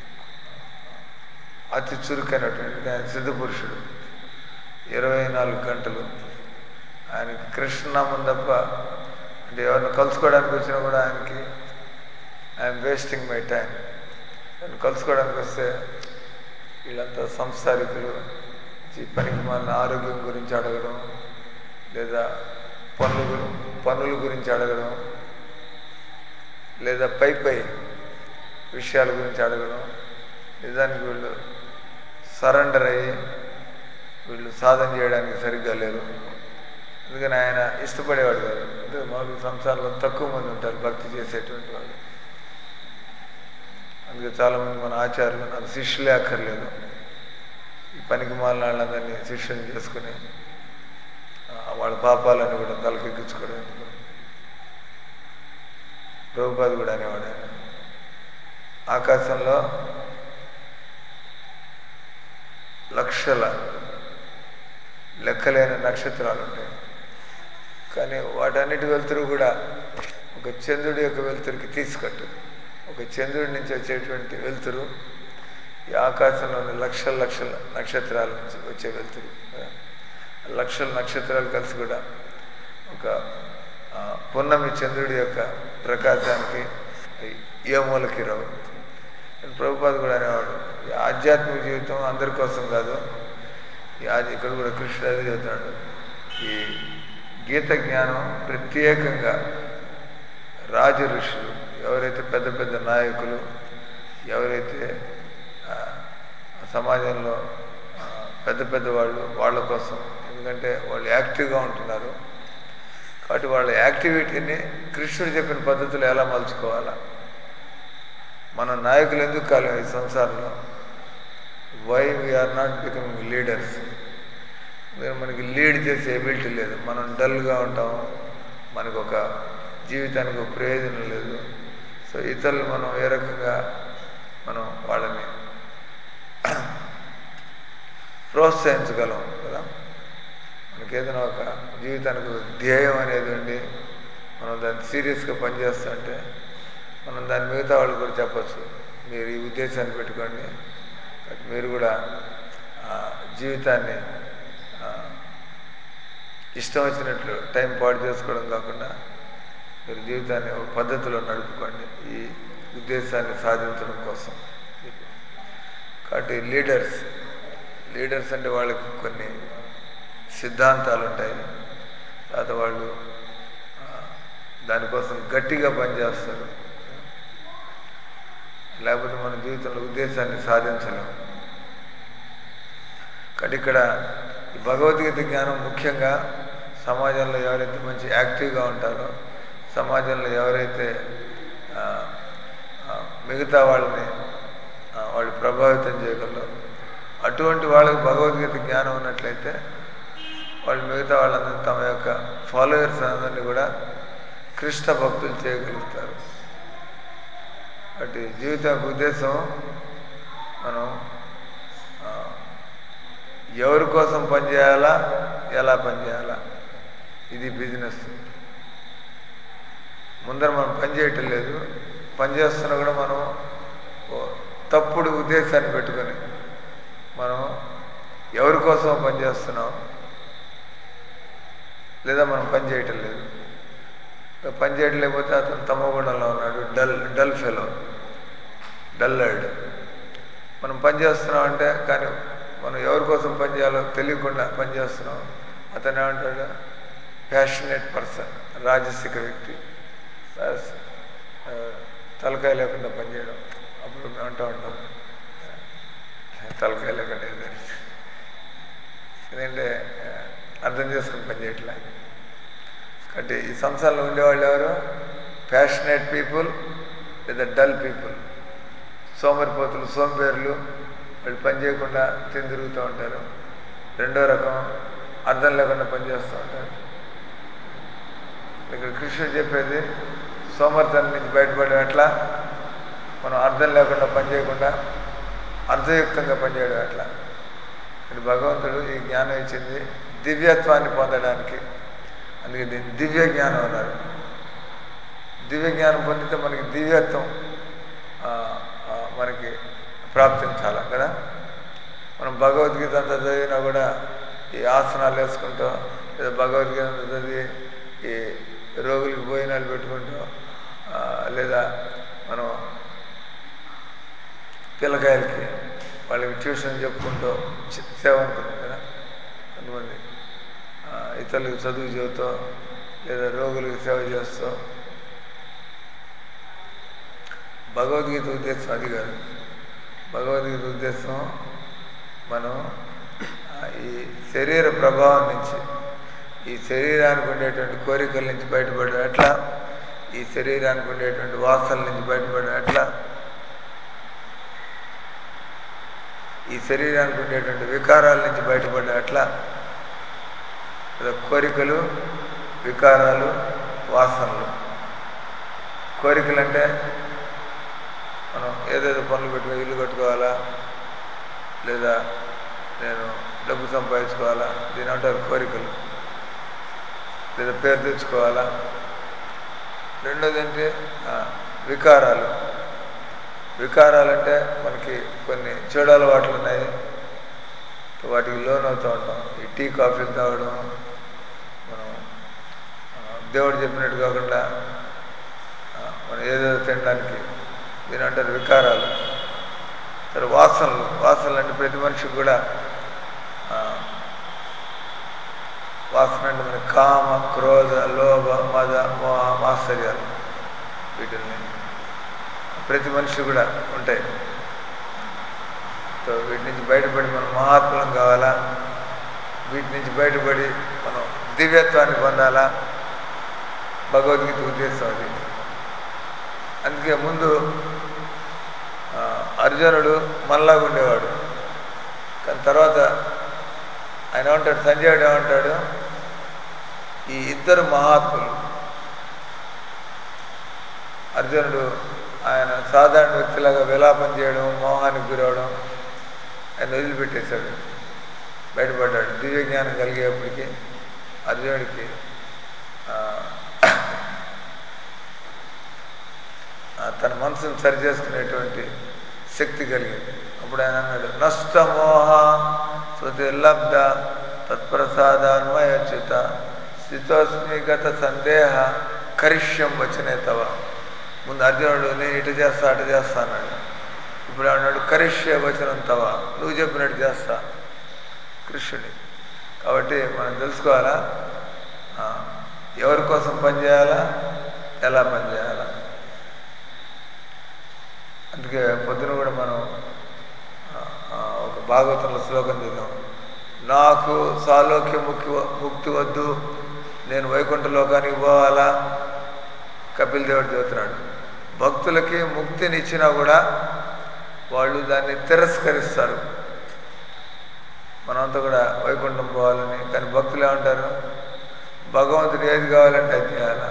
అతి చురుకైనటువంటి ఆయన సిద్ధ పురుషుడు ఇరవై నాలుగు గంటలు ఆయనకి కృష్ణనామం తప్ప అంటే ఎవరిని కలుసుకోవడానికి వచ్చినా కూడా ఆయనకి ఐఎమ్ వేస్టింగ్ మై టైం నేను కలుసుకోవడానికి వస్తే వీళ్ళంతా సంసారికులు ఈ పనికి మన ఆరోగ్యం గురించి అడగడం లేదా పనులు గురి- పనుల గురించి అడగడం లేదా పై పై విషయాల గురించి అడగడం నిజానికి వీళ్ళు సరెండర్ అయ్యి వీళ్ళు సాధన చేయడానికి సరిగ్గా లేరు అందుకని ఆయన ఇష్టపడేవాడు కాదు అంటే మామూలు సంసారంలో తక్కువ మంది ఉంటారు భక్తి చేసేటువంటి వాళ్ళు అందుకే చాలామంది మన ఆచార్యులు నాకు శిష్యులే అక్కర్లేదు ఈ పనికి మాలిన వాళ్ళందరినీ శిష్యుని చేసుకుని ఆ, వాళ్ళ పాపాలను కూడా తలకెక్కించుకోవడం ఎందుకు ప్రభుపాది కూడా అనేవాడు ఆయన ఆకాశంలో లక్షల లెక్కలేని నక్షత్రాలు ఉంటాయి కానీ వాటన్నిటి వెలుతురు కూడా ఒక చంద్రుడి యొక్క వెలుతురికి తీసుకట్టు ఒక చంద్రుడి నుంచి వచ్చేటువంటి వెలుతురు ఈ ఆకాశంలోని లక్షల లక్షల నక్షత్రాల నుంచి వచ్చే వెలుతురు కదా. లక్షల నక్షత్రాలు కలిసి కూడా ఒక ఆ, పున్నమి చంద్రుడి యొక్క ప్రకాశానికి ఏ మూలకి రావు ప్రభుపాద కూడా అనేవాడు ఈ ఆధ్యాత్మిక జీవితం అందరి కోసం కాదు ఈ ఆది ఇక్కడ కూడా కృష్ణుడు అదే చెబుతున్నాడు ఈ గీత జ్ఞానం ప్రత్యేకంగా రాజ ఋషులు ఎవరైతే పెద్ద పెద్ద నాయకులు ఎవరైతే ఆ, సమాజంలో ఆ, పెద్ద పెద్ద వాళ్ళు వాళ్ళ కోసం ఎందుకంటే వాళ్ళు యాక్టివ్గా ఉంటున్నారు కాబట్టి వాళ్ళ యాక్టివిటీని కృష్ణుడు చెప్పిన పద్ధతిలో ఎలా మలుచుకోవాలా మన నాయకులు ఎందుకు కాలం ఈ సంసారంలో why we're not becoming leaders మనకి లీడ్ చేసే ఎబిలిటీ లేదు మనం డల్గా ఉంటాం మనకు ఒక జీవితానికి ఒక ప్రయోజనం లేదు సో ఇతరులు మనం ఏ రకంగా మనం వాళ్ళని ప్రోత్సహించగలం కదా మనకి ఏదైనా ఒక జీవితానికి ఒక ధ్యేయం అనేది ఉండి మనం దాన్ని సీరియస్గా పనిచేస్తుంటే మనం దాని మిగతా వాళ్ళు కూడా చెప్పచ్చు మీరు ఈ ఉద్దేశాన్ని పెట్టుకోండి కాబట్టి మీరు కూడా ఆ, జీవితాన్ని ఆ, ఇష్టం వచ్చినట్లు టైం పాడు చేసుకోవడం కాకుండా మీరు జీవితాన్ని ఒక పద్ధతిలో నడుపుకోండి ఈ ఉద్దేశాన్ని సాధించడం కోసం కాబట్టి లీడర్స్ లీడర్స్ అంటే వాళ్ళకి కొన్ని సిద్ధాంతాలు ఉంటాయి తర్వాత వాళ్ళు ఆ, దానికోసం గట్టిగా పనిచేస్తారు లేకపోతే మన జీవితంలో ఉద్దేశాన్ని సాధించలేం కాబట్టి ఇక్కడ ఈ భగవద్గీత జ్ఞానం ముఖ్యంగా సమాజంలో ఎవరైతే మంచి యాక్టివ్గా ఉంటారో సమాజంలో ఎవరైతే ఆ, ఆ, మిగతా వాళ్ళని ఆ, వాళ్ళు ప్రభావితం చేయగలరు అటువంటి వాళ్ళకి భగవద్గీత జ్ఞానం ఉన్నట్లయితే వాళ్ళు మిగతా వాళ్ళందరూ తమ యొక్క ఫాలోయర్స్ అందరినీ కూడా కృష్ణ భక్తులు చేయగలుగుతారు కాబట్టి జీవిత యొక్క ఉద్దేశం మనం ఆ, ఎవరి కోసం పనిచేయాలా ఎలా పనిచేయాలా ఇది బిజినెస్ ముందర మనం పని చేయటం లేదు పని చేస్తున్నా కూడా మనం ఓ తప్పుడు ఉద్దేశాన్ని పెట్టుకొని మనం ఎవరి కోసం పని చేస్తున్నాం లేదా మనం పని చేయటం లేదు పని చేయటం లేకపోతే అతను తమగుణంలో ఉన్నాడు డల్ డల్ ఫెలో డల్లర్డ్ మనం పని చేస్తున్నాం అంటే కానీ మనం ఎవరి కోసం పని చేయాలో తెలియకుండా పని చేస్తున్నాం అతను ఏమంటాడు ప్యాషనేట్ పర్సన్ రాజసిక వ్యక్తి ప్లస్, ఆ, తలకాయ లేకుండా పనిచేయడం అప్పుడు మేము అంటూ ఉంటాం తలకాయ లేకుండా ఏదని ఎందుకంటే ఆ, అర్థం చేసుకుని పనిచేయట్లే కాబట్టి ఈ సంసారంలో ఉండేవాళ్ళు ఎవరు ప్యాషనేట్ పీపుల్ లేదా డల్ పీపుల్ సోమరిపోతులు సోంబేర్లు వాళ్ళు పని చేయకుండా తిని తిరుగుతూ ఉంటారు రెండో రకం అర్థం లేకుండా పని చేస్తూ ఉంటారు ఇక్కడ కృష్ణుడు చెప్పేది సోమర్థనం నుంచి బయటపడడం ఎట్లా మనం అర్థం లేకుండా పని చేయకుండా అర్థయుక్తంగా పనిచేయడం ఎట్లా ఇది భగవంతుడు ఈ జ్ఞానం ఇచ్చింది దివ్యత్వాన్ని పొందడానికి అందుకే దీన్ని దివ్య జ్ఞానం అన్నారు దివ్య జ్ఞానం పొందితే మనకి దివ్యత్వం ఆ, ఆ, మనకి ప్రాప్తించాలి కదా మనం భగవద్గీత అంతా చదివినా కూడా ఈ ఆసనాలు వేసుకుంటూ లేదా భగవద్గీత అంతా చదివి ఈ రోగులకు భోజనాలు పెట్టుకుంటూ ఆ, లేదా మనం పిల్లకాయలకి వాళ్ళకి ట్యూషన్ చెప్పుకుంటూ చి- సేవ ఉంటుంది కదా కొంతమంది ఆ, ఇతరులకు చదువు చెబుతూ లేదా రోగులకు సేవ చేస్తూ భగవద్గీత ఉద్దేశం అది కాదు భగవద్గీత ఉద్దేశం మనం ఆ, ఈ శరీర ప్రభావం నుంచి ఈ శరీరానికి ఉండేటువంటి కోరికల నుంచి బయటపడడం ఎట్లా ఈ శరీరానికి ఉండేటువంటి వాసనల నుంచి బయటపడడం ఎట్లా ఈ శరీరానికి ఉండేటువంటి వికారాల నుంచి బయటపడడం ఎట్లా లేదా కోరికలు వికారాలు వాసనలు కోరికలు అంటే మనం ఏదేదో పనులు పెట్టుకో ఇల్లు కట్టుకోవాలా లేదా నేను డబ్బు సంపాదించుకోవాలా దీని అంటారు కోరికలు లేదా పేరు తెచ్చుకోవాలా రెండోది ఏంటి ఆ, వికారాలు వికారాలంటే మనకి కొన్ని చెడు అలవాట్లు ఉన్నాయి వాటికి లోన్ అవుతూ ఉంటాం ఈ టీ కాఫీలు తాగడం మనం ఆ, దేవుడు చెప్పినట్టు కాకుండా ఆ, మనం ఏదేదో తినడానికి దీని అంటారు వికారాలు తర్వాత వాసనలు వాసనలు అంటే ప్రతి మనిషికి కూడా ఆ, వాసన అంటే మన కామ క్రోధ లోభ మద మోహ మాత్సర్యాలు వీటిని ప్రతి మనిషి కూడా ఉంటాయి సో వీటి నుంచి బయటపడి మనం మహాత్ములం కావాలా వీటి నుంచి బయటపడి మనం దివ్యత్వాన్ని పొందాలా భగవద్గీత ఉద్దేశం అది అందుకే ముందు ఆ, అర్జునుడు మనలాగా ఉండేవాడు కానీ తర్వాత ఆయన ఏమంటాడు సంజయుడు ఏమంటాడు ఈ ఇద్దరు మహాత్ములు అర్జునుడు ఆయన సాధారణ వ్యక్తిలాగా విలాపం చేయడం మోహానికి గురవడం ఆయన వదిలిపెట్టేశాడు బయటపడ్డాడు దివ్య జ్ఞానం కలిగేప్పటికీ అర్జునుడికి ఆ, ఆ, తన మనసును సరి చేసుకునేటువంటి శక్తి కలిగింది అప్పుడు ఆయన అన్నాడు నష్టమోహ శృతిర్లబ్ధ తత్ప్రసాదాన్మయచ్యుత స్థితోస్మి గత సందేహ కరిష్యం వచనే తవ ముందు అర్జునుడు నేను ఇటు చేస్తా అటు చేస్తా అన్నాడు ఇప్పుడు అన్నాడు కరిష్య వచనం తవ నువ్వు చెప్పినట్టు చేస్తా కృష్ణుడి కాబట్టి మనం తెలుసుకోవాలా ఆ, ఎవరి కోసం పనిచేయాలా ఎలా పనిచేయాలా అందుకే పొద్దున కూడా మనం ఆ, ఆ, ఒక భాగవతంలో శ్లోకం చదివాం నాకు సాలోక్య ముక్తి ముక్తి వద్దు నేను వైకుంఠ లోకానికి పోవాలా కపిల్ దేవుడు చెబుతున్నాడు భక్తులకి ముక్తిని ఇచ్చినా కూడా వాళ్ళు దాన్ని తిరస్కరిస్తారు మనమంతా కూడా వైకుంఠం పోవాలని కానీ భక్తులు ఏమంటారు భగవంతుడు ఏది కావాలంటే అది చేయాలా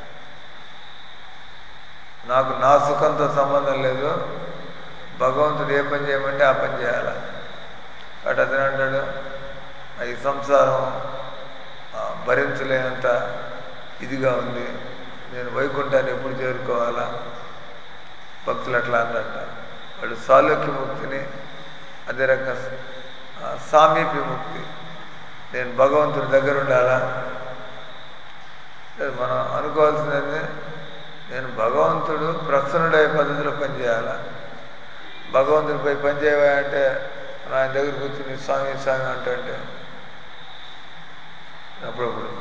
నాకు నా సుఖంతో సంబంధం లేదు భగవంతుడు ఏ పని చేయమంటే ఆ పని చేయాలా కాబట్టి అతను అంటాడు ఈ సంసారం ఆ, భరించలేనంత ఇదిగా ఉంది నేను వైకుంఠాన్ని ఎప్పుడు చేరుకోవాలా భక్తులు అట్లా అందట వాళ్ళు సాలోక్య ముక్తిని అదే రకంగా ఆ, సామీప్య ముక్తి నేను భగవంతుడి దగ్గర ఉండాలా లేదు, మనం అనుకోవాల్సింది నేను భగవంతుడు ప్రసన్నుడయ్యే పద్ధతిలో పనిచేయాలా భగవంతుడిపై పని చేయవా అంటే మనం ఆయన దగ్గర కూర్చుని స్వామి స్వామి అంటే అప్పుడప్పుడు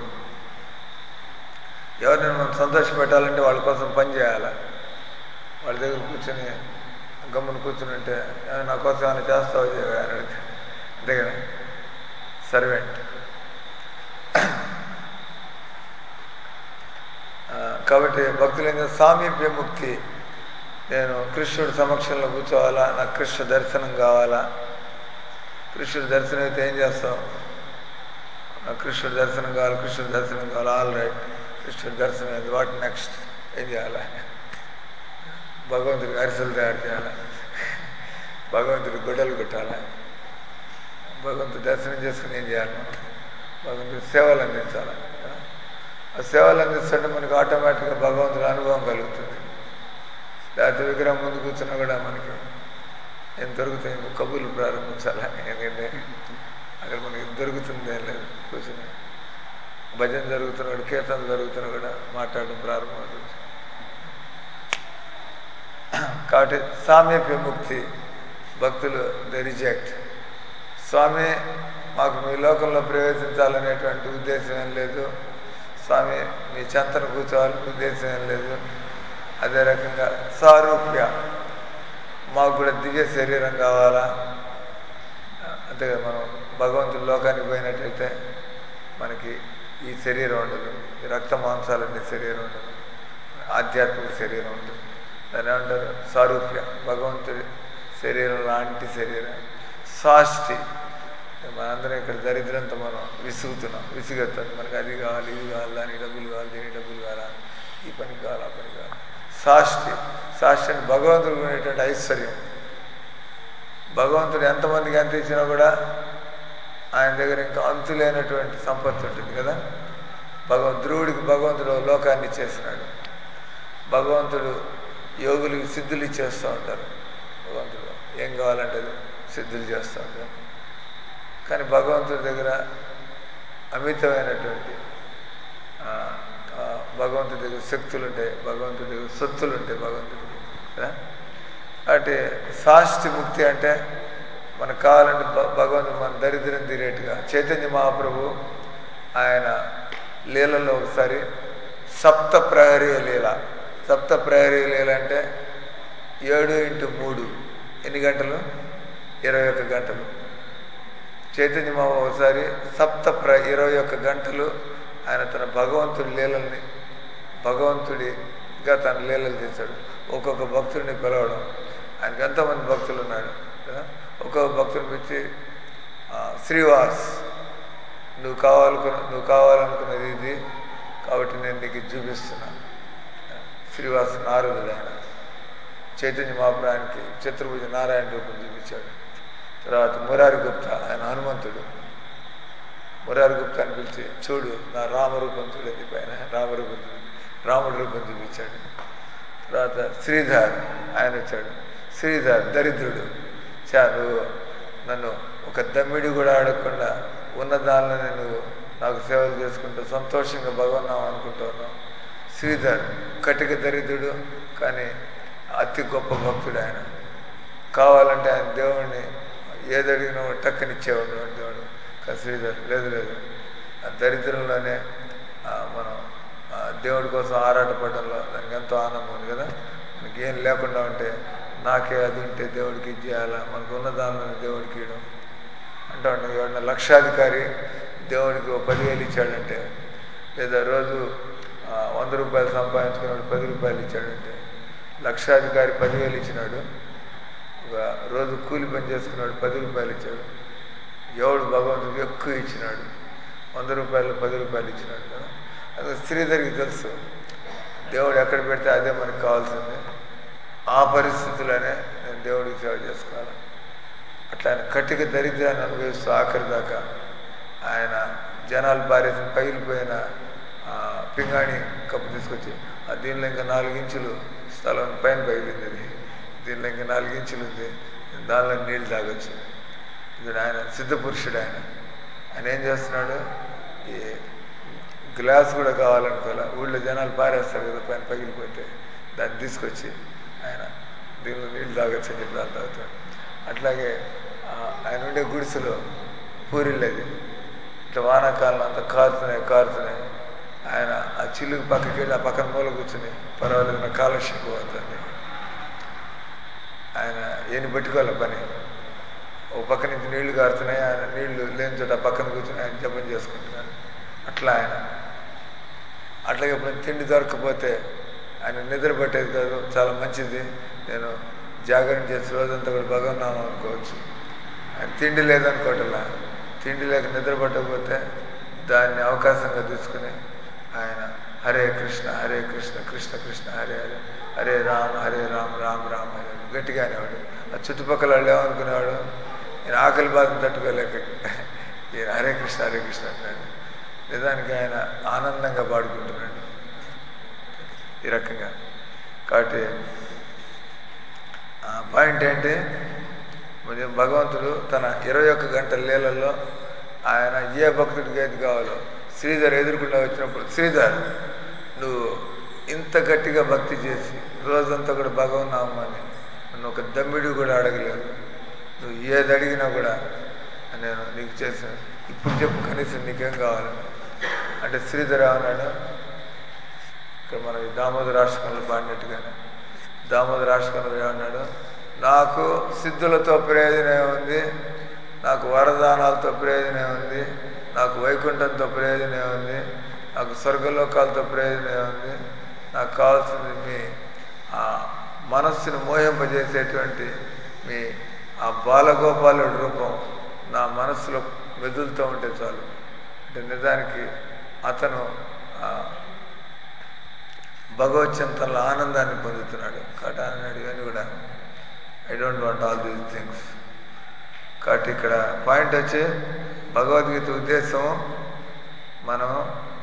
ఎవరిని మనం సంతోష పెట్టాలంటే వాళ్ళ కోసం పని చేయాలి వాళ్ళ దగ్గర కూర్చొని గమ్మున కూర్చుని అంటే "ఏ, నా కోసం ఏమైనా చేస్తావా చేయవా అని అడిగితే అంతే కదా సర్వెంట్ కాబట్టి భక్తులు ఏం చేస్తారు? సామీప్య ముక్తి నేను కృష్ణుడి సమక్షంలో కూర్చోవాలా నాకు కృష్ణ దర్శనం కావాలా కృష్ణుడి దర్శనం అయితే ఏం చేస్తావు నాకు కృష్ణుడి దర్శనం కావాలి కృష్ణుడి దర్శనం కావాలి ఆల్ రైట్ కృష్ణుడి దర్శనం అయింది వాట్ నెక్స్ట్ ఏం చేయాలా భగవంతుడికి అరిసెలు తయారు చేయాలా భగవంతుడికి గుడ్డలు కొట్టాలా భగవంతుడి దర్శనం చేసుకుని ఏం చేయాలి మనం భగవంతుడి సేవలు అందించాలి ఆ సేవలు అందిస్తుంటే మనకి ఆటోమేటిక్గా భగవంతుడి అనుభవం కలుగుతుంది లేకపోతే విగ్రహం ముందు కూర్చున్నా కూడా మనకి ఏం దొరుకుతాయి ఇంకో కబుర్లు ప్రారంభించాలి ఎందుకంటే అక్కడ మనకి దొరుకుతుంది ఏం లేదు కూర్చుని భజన జరుగుతున్నాడు కీర్తన జరుగుతున్నా కూడా మాట్లాడడం ప్రారంభమవుతుంది కాబట్టి సామీప్య ముక్తి భక్తులు ద రిజెక్ట్ స్వామి మాకు మీ లోకంలో ప్రవేశించాలనేటువంటి ఉద్దేశం ఏం లేదు స్వామి మీ చెంతను కూర్చోవాలని ఉద్దేశం ఏం లేదు అదే రకంగా సారూప్య మాకు కూడా దివ్య శరీరం కావాలా అంతే కదా మనం భగవంతుడి లోకానికి పోయినట్లయితే మనకి ఈ శరీరం ఉండదు ఈ రక్త మాంసాలన్నీ శరీరం ఉండదు ఆధ్యాత్మిక శరీరం ఉంటుంది దాని ఏమంటారు సారూప్య భగవంతుడి శరీరం లాంటి శరీరం సాష్టి మనందరం ఇక్కడ దరిద్రంతో మనం విసుగుతున్నాం విసుగెత్తుంది మనకి అది కావాలి ఇది కావాలి దానికి డబ్బులు కావాలి దీనికి డబ్బులు కావాలా ఈ పని కావాలి ఆ పని కావాలి సాష్టి సాష్టి అంటే భగవంతుడికి ఉండేటువంటి ఐశ్వర్యం భగవంతుడు ఎంతమందికి ఎంత ఇచ్చినా కూడా ఆయన దగ్గర ఇంకా అంతు లేనటువంటి సంపత్తి ఉంటుంది కదా భగవంతు ధ్రువుడికి భగవంతుడు లోకాన్ని ఇచ్చేసినాడు భగవంతుడు యోగులకి సిద్ధులు ఇచ్చేస్తూ ఉంటారు భగవంతుడు ఏం కావాలంటే అది సిద్ధులు చేస్తూ ఉంటారు కానీ భగవంతుడి దగ్గర అమితమైనటువంటి ఆ, ఆ, భగవంతుడి దగ్గర శక్తులు ఉంటాయి భగవంతుడి దగ్గర సొత్తులు ఉంటాయి భగవంతుడికి కదా కాబట్టి సాష్టి ముక్తి అంటే మనకు కావాలంటే భ- భగవంతుడు మన దరిద్రం తీరేట్టుగా చైతన్య మహాప్రభు ఆయన లీలలో ఒకసారి సప్త ప్రహరీ లీల సప్త ప్రహరీ లీల అంటే ఏడు ఇంటూ మూడు ఎన్ని గంటలు ఇరవై ఒక్క గంటలు చైతన్య మహా ఒకసారి సప్త ప్ర ఇరవై ఒక్క గంటలు ఆయన తన భగవంతుడి లీలల్ని భగవంతుడిగా తన లీలలు చేశాడు ఒక్కొక్క భక్తుడిని పిలవడం ఆయనకి ఎంతోమంది భక్తులు ఉన్నాడు కదా ఒక్కొక్క భక్తుని పిలిచి ఆ, శ్రీవాస్ నువ్వు కావాలనుకున్న నువ్వు కావాలనుకున్నది ఇది కాబట్టి నేను నీకు ఇది చూపిస్తున్నా శ్రీవాస్ నారదుడు ఆయన చైతన్య మహాప్రాయానికి చతుర్భుజ నారాయణ రూపం చూపించాడు తర్వాత మురారి గుప్తా ఆయన హనుమంతుడు మురారి గుప్తాని పిలిచి చూడు నా రామరూపం చూడేది పైన రామరూపం చూడు రాముడి రూపం చూపించాడు తర్వాత శ్రీధర్ ఆయన వచ్చాడు శ్రీధర్ దరిద్రుడు చా నువ్వు నన్ను ఒక దమ్మిడి కూడా అడగకుండా ఉన్న దానిలోనే నువ్వు నాకు సేవలు చేసుకుంటూ సంతోషంగా భగవన్నాం అనుకుంటున్నావు శ్రీధర్ కటిక దరిద్రుడు కానీ అతి గొప్ప భక్తుడు ఆయన కావాలంటే ఆయన దేవుణ్ణి ఏది అడిగినా టక్కనిచ్చేవాడు వాడు దేవుడు కానీ శ్రీధర్ లేదు లేదు ఆ దరిద్రంలోనే ఆ, మనం ఆ, దేవుడి కోసం ఆరాటపడడంలో దానికి ఎంతో ఆనందం ఉంది కదా మనకి ఏం లేకుండా ఉంటే నాకే అది ఉంటే దేవుడికి ఇది చేయాలా మనకు ఉన్న దానిలో దేవుడికి ఇవ్వడం అంటే ఎవడన్నా లక్షాధికారి దేవుడికి ఒక పదివేలు ఇచ్చాడంటే లేదా రోజు ఆ, వంద రూపాయలు సంపాదించుకున్నాడు పది రూపాయలు ఇచ్చాడంటే లక్షాధికారి పదివేలు ఇచ్చినాడు ఒక రోజు కూలి పని చేసుకున్నాడు పది రూపాయలు ఇచ్చాడు ఎవడు భగవంతుడికి ఎక్కువ ఇచ్చినాడు వంద రూపాయలు పది రూపాయలు ఇచ్చినాడు కదా అది శ్రీధర్కి తెలుసు దేవుడు ఎక్కడ పెడితే అదే మనకు కావాల్సిందే ఆ పరిస్థితుల్లోనే నేను దేవుడికి సేవ చేసుకోవాలి అట్లా ఆయన కటిక దరిద్రాన్ని అనుభవిస్తూ ఆఖరి దాకా ఆయన జనాలు పారేసిన పగిలిపోయిన ఆ, పింగాణి కప్పు తీసుకొచ్చి ఆ దీనిలో ఇంకా నాలుగు ఇంచులు స్థలం పైన పగిలింది అది దీనిలో ఇంకా నాలుగు ఇంచులు ఉంది దానిలో నీళ్ళు తాగొచ్చు ఇది ఆయన సిద్ధపురుషుడు ఆయన ఆయన ఏం చేస్తున్నాడు ఈ గ్లాస్ కూడా కావాలనుకోలే ఊళ్ళో జనాలు పారేస్తారు కదా పైన పగిలిపోతే దాన్ని తీసుకొచ్చి ఆయన దీనిలో నీళ్ళు తాగొచ్చు అని చెప్పి దాన్ని తాగుతాడు అట్లాగే ఆ, ఆయన ఉండే గుడిసెలో పూరిల్లేది ఇట్లా వానాకాలం అంతా కారుతున్నాయి కారుతున్నాయి ఆయన ఆ చిల్లుకు పక్కకి వెళ్ళి ఆ పక్కన మూల కూర్చుని పర్వాలేదు నా కాలక్షేపం అవుతుంది ఆయన ఏని పెట్టుకోవాలి పని ఓ పక్క నుంచి నీళ్లు కారుతున్నాయి ఆయన నీళ్లు లేని చోట ఆ పక్కన కూర్చొని ఆయన జపం చేసుకుంటున్నాడు అట్లా ఆయన అట్లాగే ఇప్పుడు తిండి దొరకకపోతే ఆయన నిద్ర పట్టేది కాదు చాలా మంచిది నేను జాగరణ చేసి రోజంతా కూడా భగవన్నామం అనుకోవచ్చు ఆయన తిండి లేదనుకోవటంలా తిండి లేక నిద్ర పట్టకపోతే దాన్ని అవకాశంగా తీసుకుని ఆయన హరే కృష్ణ హరే కృష్ణ కృష్ణ కృష్ణ హరే హరే హరే రామ హరే రామ రామ రామ హరే హరే. గట్టిగా అనేవాడు ఆ చుట్టుపక్కల వాళ్ళు ఏమనుకునేవాడు ఈయన ఆకలి బాధను తట్టుకోలేక ఈయన హరే కృష్ణ హరే కృష్ణ అంటున్నాడు నిజానికి ఆయన ఆనందంగా పాడుకుంటున్నాడు ఈ రకంగా కాబట్టి ఆ పాయింట్ ఏంటి మరి భగవంతుడు తన ఇరవై ఒక్క గంటల లీలల్లో ఆయన ఏ భక్తుడికి ఏది కావాలో శ్రీధర్ ఎదురుకుండా వచ్చినప్పుడు శ్రీధర్ నువ్వు ఇంత గట్టిగా భక్తి చేసి రోజంతా కూడా భగవన్నామని నన్ను ఒక దమ్మిడి కూడా అడగలేదు నువ్వు ఏది అడిగినా కూడా నేను నీకు చేశాను ఇప్పుడు చెప్పు కనీసం నీకేం కావాలని అంటే శ్రీధర్ ఏమన్నాడు ఇక్కడ మన ఈ దామోదర రాష్ట్రంలో పాడినట్టుగానే దామోదర రాష్ట్రంలో ఏమన్నాడు నాకు సిద్ధులతో ప్రయోజనం ఉంది నాకు వరదానాలతో ప్రయోజనం ఉంది నాకు వైకుంఠంతో ప్రయోజనం ఉంది నాకు స్వర్గలోకాలతో ప్రయోజనం ఉంది నాకు కావాల్సింది మీ ఆ మనస్సును మోహింపజేసేటువంటి మీ ఆ బాలగోపాలుడి రూపం నా మనస్సులో మెదులుతూ ఉంటే చాలు అంటే నిజానికి అతను ఆ, భగవచ్చింతనలో ఆనందాన్ని పొందుతున్నాడు కాబట్టి అన్నాడు ఇవన్నీ కూడా I don't want all these things కాబట్టి ఇక్కడ పాయింట్ వచ్చి భగవద్గీత ఉద్దేశం మనం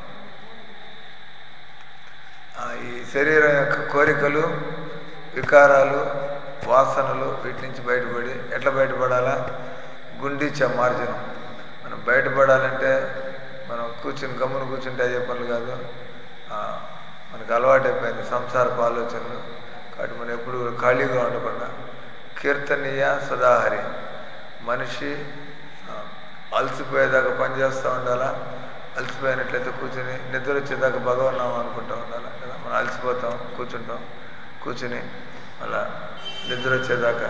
ఆ, ఈ శరీరం యొక్క కోరికలు వికారాలు వాసనలు వీటి నుంచి బయటపడి ఎట్లా బయటపడాలా గుండీచ మార్జనం మనం బయటపడాలంటే మనం కూర్చుని గమ్మున కూర్చుంటే అయ్యే పనులు కాదు ఆ, మనకు అలవాటైపోయింది సంసారపు ఆలోచనలు కాబట్టి మనం ఎప్పుడు కూడా ఖాళీగా ఉండకుండా కీర్తనీయ సదాహరి మనిషి ఆ, అలసిపోయేదాకా పనిచేస్తూ ఉండాలా అలసిపోయినట్లయితే కూర్చుని నిద్ర వచ్చేదాకా భగవన్నామం అనుకుంటూ ఉండాలి కదా మనం అలసిపోతాం కూర్చుంటాం కూర్చుని అలా నిద్ర వచ్చేదాకా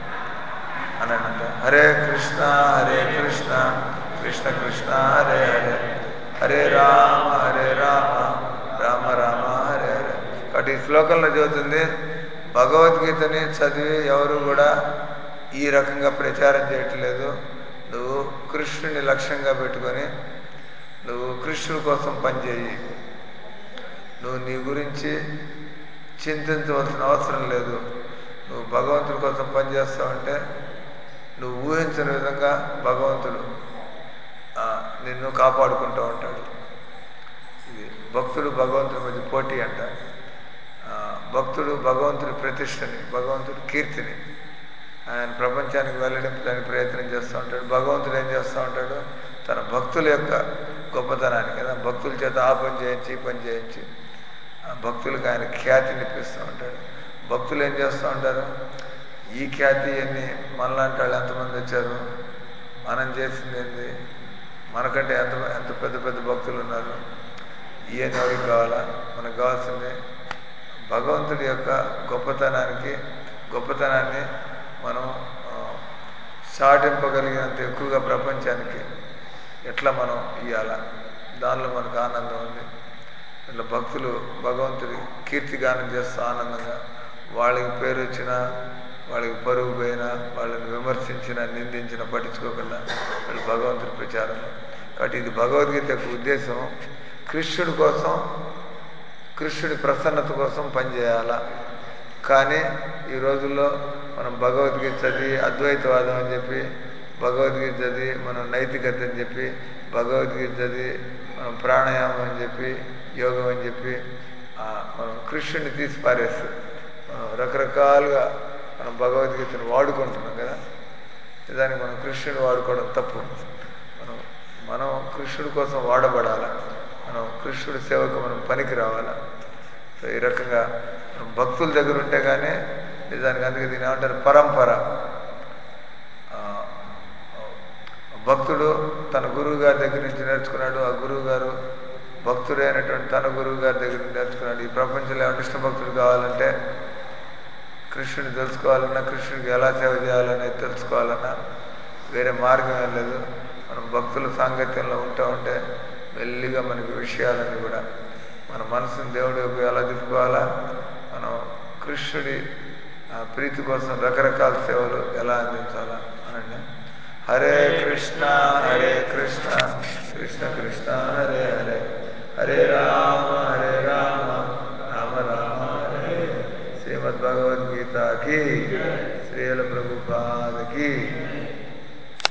అని అంట హరే కృష్ణ హరే కృష్ణ కృష్ణ కృష్ణ హరే హరే హరే రామ హరే రామ రామ రామ హరే హరే కాబట్టి ఈ శ్లోకంలో చెబుతుంది భగవద్గీతని చదివి ఎవరు కూడా ఈ రకంగా ప్రచారం చేయట్లేదు నువ్వు కృష్ణుని లక్ష్యంగా పెట్టుకొని నువ్వు కృష్ణుడి కోసం పనిచేయి నువ్వు నీ గురించి చింతించవలసిన అవసరం లేదు నువ్వు భగవంతుడి కోసం పనిచేస్తావంటే నువ్వు ఊహించిన విధంగా భగవంతుడు ఆ, నిన్ను కాపాడుకుంటూ ఉంటాడు ఇది భక్తుడు భగవంతుడి మధ్య పోటీ అంట ఆ, భక్తుడు భగవంతుడి ప్రతిష్టని భగవంతుడి కీర్తిని ఆయన ప్రపంచానికి వెల్లడించడానికి ప్రయత్నం చేస్తూ ఉంటాడు భగవంతుడు ఏం చేస్తూ ఉంటాడు తన భక్తుల యొక్క గొప్పతనాన్ని కదా భక్తుల చేత ఆ పని చేయించి ఈ పని చేయించి ఆ భక్తులకు ఆయన ఖ్యాతిని ఇప్పిస్తూ ఉంటాడు భక్తులు ఏం చేస్తూ ఉంటారు ఈ ఖ్యాతి అన్ని మనలాంటి వాళ్ళు ఎంతమంది వచ్చారు మనం చేసింది ఏంది మనకంటే ఎంత ఎంత పెద్ద పెద్ద భక్తులు ఉన్నారు ఈయన ఎవరికి కావాలా మనకు కావాల్సింది భగవంతుడి యొక్క గొప్పతనానికి గొప్పతనాన్ని మనం ఆ, చాటింపగలిగినంత ఎక్కువగా ప్రపంచానికి ఎట్లా మనం ఇవ్వాలా దానిలో మనకు ఆనందం ఉంది ఇట్లా భక్తులు భగవంతుడి కీర్తిగానం చేస్తూ ఆనందంగా వాళ్ళకి పేరు వచ్చినా వాళ్ళకి పరుగు పోయినా వాళ్ళని విమర్శించిన నిందించిన పట్టించుకోకుండా వాళ్ళు భగవంతుడి ప్రచారం కాబట్టి ఇది భగవద్గీత యొక్క ఉద్దేశం కృష్ణుడి కోసం కృష్ణుడి ప్రసన్నత కోసం పనిచేయాలా కానీ ఈ రోజుల్లో మనం భగవద్గీత చదివి అద్వైతవాదం అని చెప్పి భగవద్గీత చదివి మనం నైతికత అని చెప్పి భగవద్గీత చదివి మనం ప్రాణాయామం అని చెప్పి యోగం అని చెప్పి ఆ, మనం కృష్ణుని తీసి పారేస్తూ మనం రకరకాలుగా మనం భగవద్గీతను వాడుకుంటున్నాం కదా నిజానికి మనం కృష్ణుని వాడుకోవడం తప్పు మనం మనం కృష్ణుడి కోసం వాడబడాల మనం కృష్ణుడి సేవకు మనం పనికి రావాలా సో ఈ రకంగా మనం భక్తుల దగ్గర ఉంటే కానీ నిజానికి అందుకే దీని ఏమంటారు పరంపర ఆ, భక్తుడు తన గురువు గారి దగ్గర నుంచి నేర్చుకున్నాడు ఆ గురువు గారు భక్తుడైనటువంటి తన గురువు గారి దగ్గర నుంచి నేర్చుకున్నాడు ఈ ప్రపంచంలో ఏమంటే ఇష్ట భక్తుడు కావాలంటే కృష్ణుని తెలుసుకోవాలన్నా కృష్ణుడికి ఎలా సేవ చేయాలనేది తెలుసుకోవాలన్నా వేరే మార్గం ఏం లేదు మనం భక్తుల సాంగత్యంలో ఉంటా ఉంటే మెల్లిగా మనకి విషయాలన్నీ కూడా మన మనసుని దేవుడి వైపు ఎలా తిప్పుకోవాలా మనం కృష్ణుడి ఆ, ప్రీతి కోసం రకరకాల సేవలు ఎలా అందించాలా అనండి హరే కృష్ణ హరే కృష్ణ కృష్ణ కృష్ణ హరే హరే హరే రామ హరే రామ రామ రామ హరే శ్రీమద్ భగవద్గీత కి శ్రీల ప్రభుపాద కి